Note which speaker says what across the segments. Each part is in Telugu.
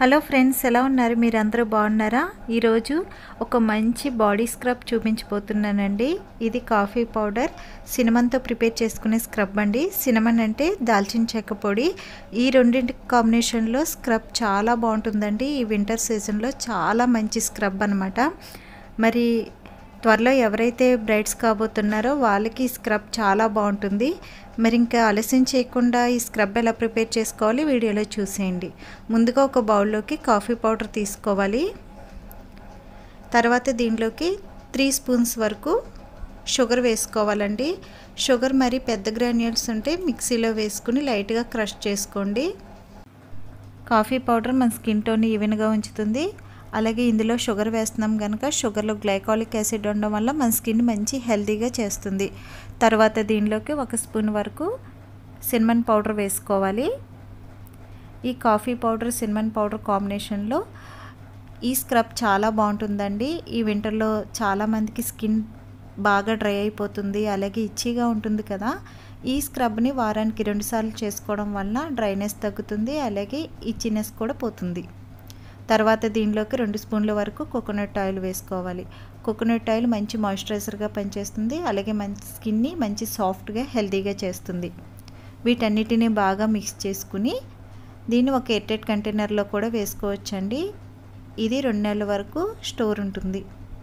Speaker 1: హలో ఫ్రెండ్స్ ఎలా ఉన్నారు మీరందరూ బాగున్నారా ఈరోజు ఒక మంచి బాడీ స్క్రబ్ చూపించబోతున్నానండి ఇది కాఫీ పౌడర్ సినమన్తో ప్రిపేర్ చేసుకునే స్క్రబ్ అండి సినమన్ అంటే దాల్చిన చెక్క పొడి ఈ రెండింటి కాంబినేషన్లో స్క్రబ్ చాలా బాగుంటుందండి ఈ వింటర్ సీజన్లో చాలా మంచి స్క్రబ్ అనమాట మరి త్వరలో ఎవరైతే బ్రైడ్స్ కాబోతున్నారో వాళ్ళకి ఈ స్క్రబ్ చాలా బాగుంటుంది మరి ఇంకా ఆలస్యం చేయకుండా ఈ స్క్రబ్ ఎలా ప్రిపేర్ చేసుకోవాలి వీడియోలో చూసేయండి ముందుగా ఒక బౌల్లోకి కాఫీ పౌడర్ తీసుకోవాలి తర్వాత దీంట్లోకి త్రీ స్పూన్స్ వరకు షుగర్ వేసుకోవాలండి షుగర్ మరి పెద్ద గ్రాన్యూల్స్ ఉంటే మిక్సీలో వేసుకుని లైట్గా క్రష్ చేసుకోండి కాఫీ పౌడర్ మన స్కిన్ టోన్ ఈవెన్గా ఉంచుతుంది అలాగే ఇందులో షుగర్ వేస్తున్నాం కనుక షుగర్లో గ్లైకాలిక్ యాసిడ్ ఉండడం వల్ల మన స్కిన్ మంచి హెల్తీగా చేస్తుంది తర్వాత దీనిలోకి ఒక స్పూన్ వరకు సినిమన్ పౌడర్ వేసుకోవాలి ఈ కాఫీ పౌడర్ సినిమన్ పౌడర్ కాంబినేషన్లో ఈ స్క్రబ్ చాలా బాగుంటుందండి ఈ వింటర్లో చాలామందికి స్కిన్ బాగా డ్రై అయిపోతుంది అలాగే ఇచ్చిగా ఉంటుంది కదా ఈ స్క్రబ్ని వారానికి రెండుసార్లు చేసుకోవడం వల్ల డ్రైనెస్ తగ్గుతుంది అలాగే ఇచ్చినెస్ కూడా పోతుంది తర్వాత దీనిలోకి రెండు స్పూన్ల వరకు కోకోనట్ ఆయిల్ వేసుకోవాలి కోకోనట్ ఆయిల్ మంచి మాయిశ్చరైజర్గా పనిచేస్తుంది అలాగే మంచి స్కిన్ని మంచి సాఫ్ట్గా హెల్తీగా చేస్తుంది వీటన్నిటిని బాగా మిక్స్ చేసుకుని దీన్ని ఒక ఎయిర్టెడ్ కంటైనర్లో కూడా వేసుకోవచ్చండి ఇది రెండు నెలల వరకు స్టోర్ ఉంటుంది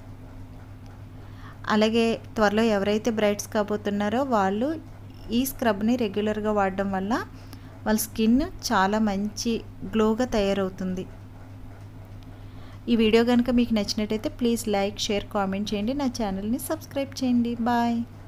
Speaker 1: అలాగే త్వరలో ఎవరైతే బ్రైడ్స్ కాబోతున్నారో వాళ్ళు ఈ స్క్రబ్ని రెగ్యులర్గా వాడడం వల్ల వాళ్ళ స్కిన్ చాలా మంచి గ్లోగా తయారవుతుంది ఈ వీడియో కనుక మీకు నచ్చినట్టయితే ప్లీజ్ లైక్ షేర్ కామెంట్ చేయండి నా ఛానల్ని సబ్స్క్రైబ్ చేయండి బాయ్